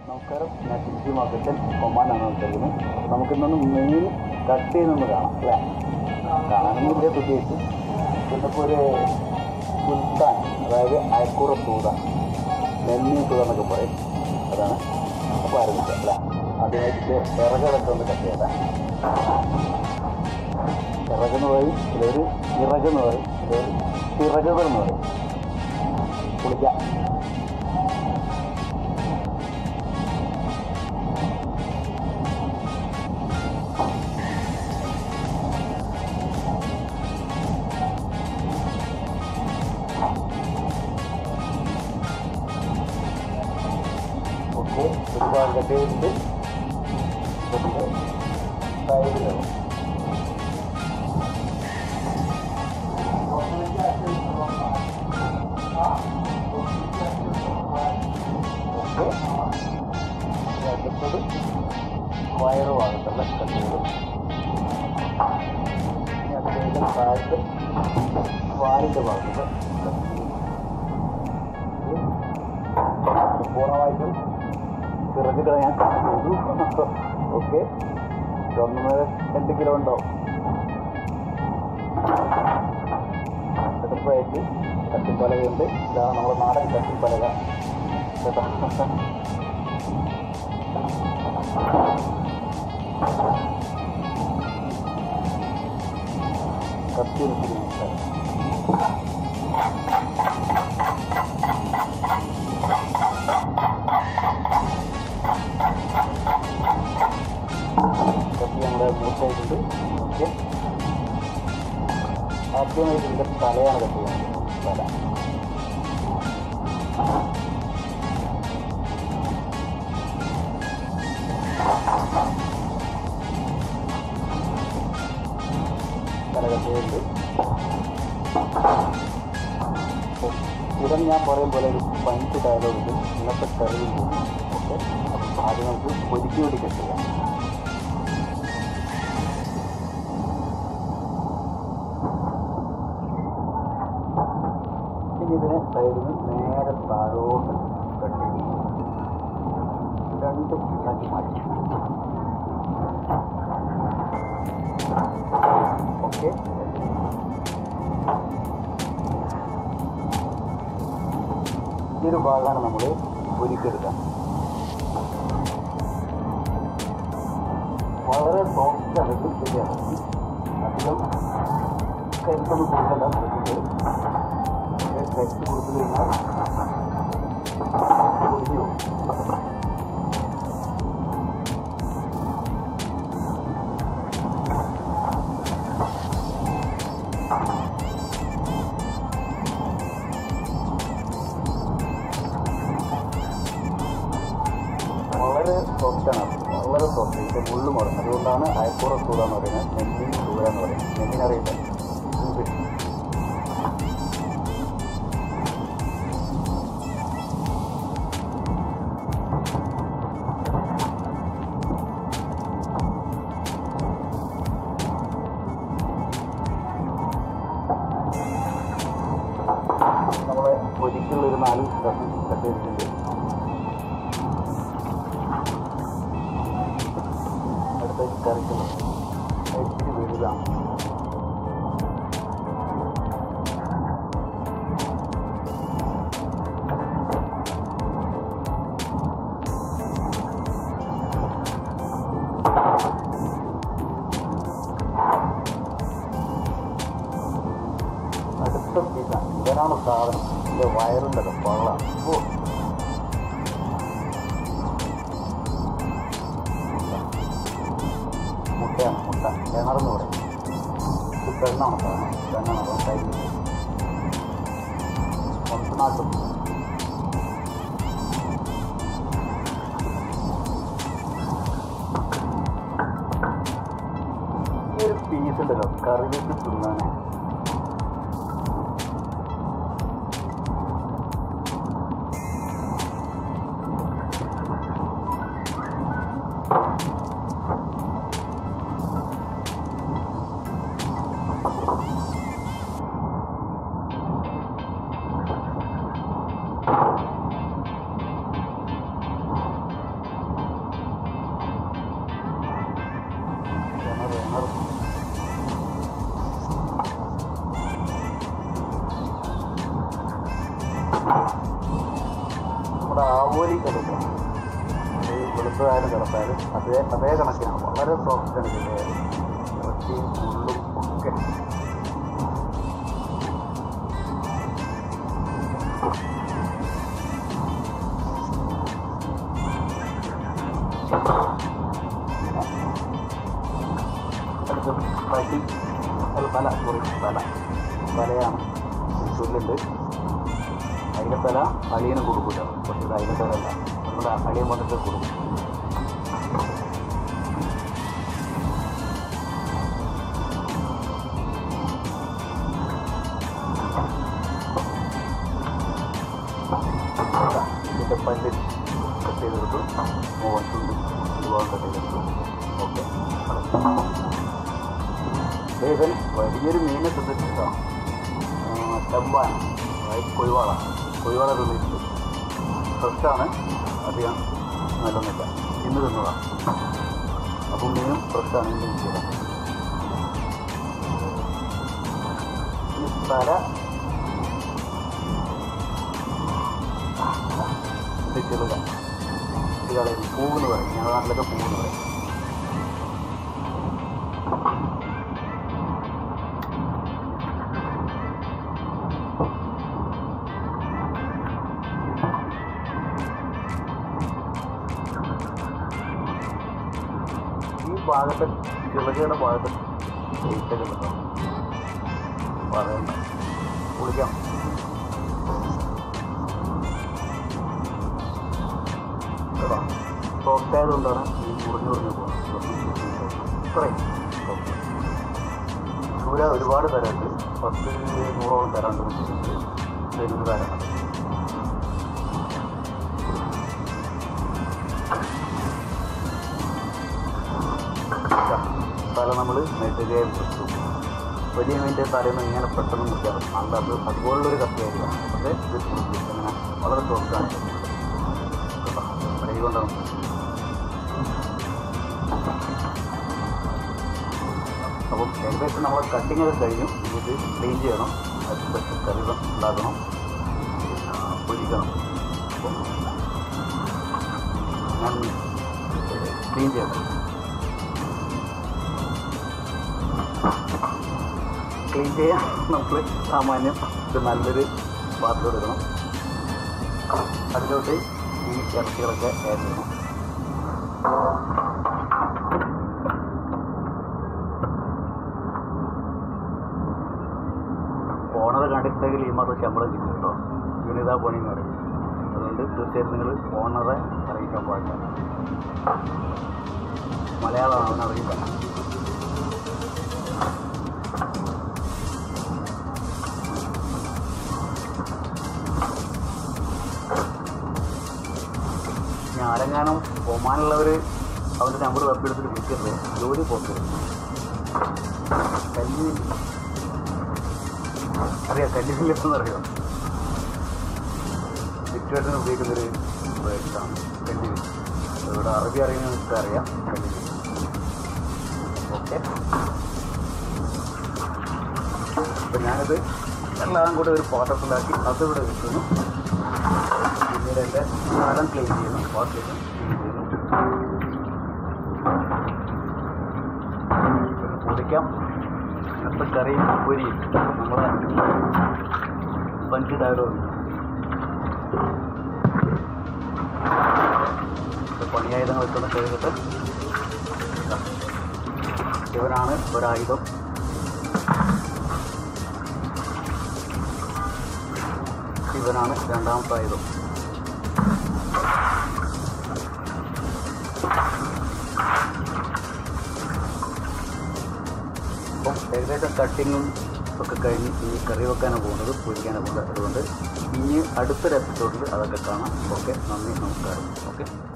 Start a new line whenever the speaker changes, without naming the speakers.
നമസ്കാരം ഞാൻ ടിജി മാർക്കറ്റൻ ഒമാനാണ് സംസാരിക്കുന്നത് നമുക്കിന്നൊന്ന് മെയിൻ കട്ട് ചെയ്യുന്നൊന്ന് കാണാം അല്ലേ കാണാനൊന്നും ഇല്ല പ്രത്യേകിച്ച് പിന്നെ ഇപ്പോൾ ഒരു സുൽത്താൻ അതായത് അയക്കൂറ തൂത നെല്ലി തൂത എന്നൊക്കെ പറയും അതാണ് അപ്പോൾ ആരംഭിക്കുക അല്ലേ അതിനായിട്ട് വിറകൊക്കെ ഒന്ന് കട്ട് ചെയ്താൽ വിറകെന്ന് പറയും ഇതൊരു ഇറകെന്ന് പറയും ഇതൊരു ചിറകുകൾ എന്ന് പറയും കുളിക്കാം ഒക്കെ ഒരുപാട് കട്ട് ചെയ്തിട്ട് ഇതിൻ്റെ സൈഡിലാണ് അടുത്തത് വയറ് ഭാഗത്തുള്ള കട്ടുകൾ അതിലേക്ക് താഴത്ത് വാലിൻ്റെ ഭാഗത്ത് പൂർണ്ണമായിട്ടും ചിറക് കളയാൻ ചെയ്തു ഓക്കെ ഒന്നര രണ്ട് കിലോ ഉണ്ടാവും അടുപ്പായിട്ട് കട്ടിപ്പലകയുണ്ട് ഇതാണ് നമ്മുടെ നാടൻ കട്ടിപ്പലക കേട്ടോ കത്തി കത്തി നമ്മുടെ മൂർച്ചയായിട്ടുണ്ട് ഓക്കെ ആദ്യമായിട്ട് ഇതിൻ്റെ തലയാണ് കട്ട് ചെയ്യുന്നത് തല തല കട്ട് ചെയ്തിട്ട് സ്ഥിരം ഞാൻ പറയും പോലെ ഒരു പഞ്ച് ഡയലോഗ് ഉണ്ട് ഇന്നത്തെ കറിയിൽ പോകും ഓക്കെ ആദ്യം നമുക്ക് പൊരിക്ക് വേണ്ടി കട്ട് ചെയ്യാം ഇനി ഇതിനെ സൈഡിൽ നിന്ന് നേരെ താഴോട്ട് കട്ട് ചെയ്യും രണ്ടും ഉണ്ടാക്കി മാറ്റി ഓക്കെ ഈ ഒരു ഭാഗമാണ് നമ്മൾ പൊരിക്കെടുക്കുക വളരെ സോഫ്റ്റ് ആണ് ഇത് ശരിയാണ് അധികം കരുത്തൊന്നും കൊടുക്കണ്ട പൊരിക്കുന്നത് ടെസ്റ്റ് കൊടുത്തു കഴിഞ്ഞാൽ പൊടിഞ്ഞു പോകും വളരെ സോഫ്റ്റാണ് വളരെ സോഫ്റ്റ് ഇതിൻ്റെ മുള്ളു മുടങ്ങും അതുകൊണ്ടാണ് അയപ്പുറ ചൂട എന്ന് പറയുന്നത് നെല്ലിൻ ചൂട എന്ന് പറയുന്നത് നെല്ലിനറിയില്ല ഇംഗ്ലീഷ് നമ്മളെ ഒരിക്കലുള്ള ഒരു നാല് കട്ട് കട്ട് ചെയ്തിട്ടുണ്ട് അടുത്തേക്ക് കറിക്കുന്നത് ഇച്ചിരി വലുതാണ് അടുത്ത പീസാണ് ഇവനാണ് സാധനം ഇതിൻ്റെ വയറുണ്ടല്ലോ പള്ള ഓ മുട്ടയാണ് മുട്ട കിണറെന്ന് പറയും ഇത് പെണ്ണാണ് സാധനം പെണ്ണാണ് അപ്പം കയ്യിൽ കൊണ്ടനാട്ടും ഈ ഒരു പീസ് ഉണ്ടല്ലോ കറി വെച്ച് തിന്നാനേ കോരി എടുക്കുക ഈ വെളുത്തതായാലും കിടത്തായാലും അതേ അതേ കണക്കിനാണ് വളരെ സോഫ്റ്റ് ആണ് ഇതിൻ്റെ ഇറച്ചിയും ഉള്ളും ഒക്കെ അടുത്ത് പട്ടി അല്ല തല സോറി തല തലയാണ് ചുല്ലുണ്ട് അതിൻ്റെ തല അളിയനും കൊടുക്കില്ല പക്ഷേ ഇത് അതിൻ്റെ തലല്ല നമ്മുടെ അളിയൻ വന്നിട്ട് കൊടുക്കും ഇതിൻ്റെ പല്ല് കട്ട് ചെയ്തെടുത്തു മോഹൻ ചുണ്ട് ഒരുപാട് കട്ട് ചെയ്തെടുത്തു ഓക്കെ ഇവൻ വലിയൊരു മീനെ തിന്നിട്ടുണ്ടാവും ചെമ്പാൻ അതായത് കൊഴുവാള കൊഴുവാള തിന്നിട്ടുണ്ട് ഫ്രഷാണ് അധികം നല്ലൊന്നുമില്ല ഇന്ന് തിന്നതാണ് അപ്പം മീനും ഫ്രഷാണ് ഇന്ന് കിട്ടിയത് ഈ തല ഇത് ചെറുത ഇത് കളയുന്നു പൂവെന്ന് പറയും ഞങ്ങളുടെ നാട്ടിലൊക്കെ പൂവെന്ന് പറയും ഈ ഭാഗത്ത് ചിറകയുടെ ഭാഗത്ത് വെയിറ്റൊക്കെ ഉണ്ടാവും പറയണ്ട കുളിക്കാം കേട്ടോ സോഫ്റ്റ് ആയതുകൊണ്ടാണ് ഈ മുറിഞ്ഞു മുറിഞ്ഞു പോകുന്നത് ഇത്രയും soft. ചൂര ഒരുപാട് തരമുണ്ട് പത്ത് നൂറോളം തരമുണ്ട് വലുത് തരമുണ്ട് തല നമ്മൾ നെട്ടുകയും വെച്ചു വലിയ മീൻ്റെ തലേന്ന് ഇങ്ങനെ പെട്ടെന്ന് മുറിക്കാൻ പറ്റും അല്ല അത് അതുപോലുള്ളൊരു കത്തിയായിരിക്കും പക്ഷേ ഇത് മുറിക്കും ഇങ്ങനെ വളരെ സോഫ്റ്റാണ് കൈ കൊണ്ടാണ് അപ്പം ഏകദേശം നമ്മൾ കട്ടിങ് ഒക്കെ കഴിഞ്ഞു ഇത് ക്ലീൻ ചെയ്യണം അത് സ്പെഷ്യൽ കറി ഉണ്ടാക്കണം ആ, പൊരിക്കണം അപ്പം ഞാൻ ക്ലീൻ ചെയ്യണം ക്ലീൻ ചെയ്യാൻ നമുക്ക് സാമാന്യം ഇത് നല്ലൊരു പാത്രം എടുക്കണം അതിലോട്ട് ഈ ഇറച്ചികളൊക്കെ ആഡ് ചെയ്യണം ഓണർ കണ്ടിട്ടുണ്ടെങ്കിൽ ഈ മാസം ശമ്പളം കിട്ടും കേട്ടോ ഇവനിതാ പണിയും പറയും അതുകൊണ്ട് തീർച്ചയായിട്ടും നിങ്ങൾ ഓണറെ അറിയിക്കാൻ പാടില്ല മലയാളമാണ് അവൻ അറിയില്ല ഞാൻ ആരെങ്ങാനും ഒമാനുള്ളവർ അവൻ്റെ നമ്പർ തപ്പിയെടുത്തിട്ട് വിളിക്കരുത് ജോലി പോക്കരുത് കല്ല് അറിയാം കല്ലില്ലെന്ന് അറിയാം ചുറ്റുവട്ടത്തിന് ഉപയോഗിക്കുന്നൊരു വേർഡാണ് കല്ലിൽ ഇവിടെ അറബി അറിയുന്നവർക്ക് അറിയാം കല്ലിൽ ഓക്കെ അപ്പം ഞാനിത് എല്ലാം കൂടെ ഒരു പാത്രത്തിലാക്കി അതിവിടെ വെക്കുന്നു പിന്നീട് എൻ്റെ സ്ഥലം ക്ലീൻ ചെയ്യുന്നു വാഷിലും ക്ലീൻ ചെയ്യുന്നു പിന്നെ പൊടിക്കാം ഇന്നത്തെ കറി പൊരി നമ്മുടെ പഞ്ച് ഡയലോഗ് പണിയായുധങ്ങൾ വെക്കുന്ന കഴുകട്ട് ഇവനാണ് ഒരായുധം ഇവനാണ് രണ്ടാമത്തെ ആയുധം അപ്പം ഏകദേശം കട്ടിങ്ങും ഒക്കെ കഴിഞ്ഞ് ഇനി കറി വെക്കാനാണ് പോകുന്നത് പൊരിക്കാനാണ് പോകുന്നത് അതുകൊണ്ട് ഇനി അടുത്തൊരു എപ്പിസോഡിൽ അതൊക്കെ കാണാം ഓക്കെ നന്ദി നമസ്കാരം ഓക്കെ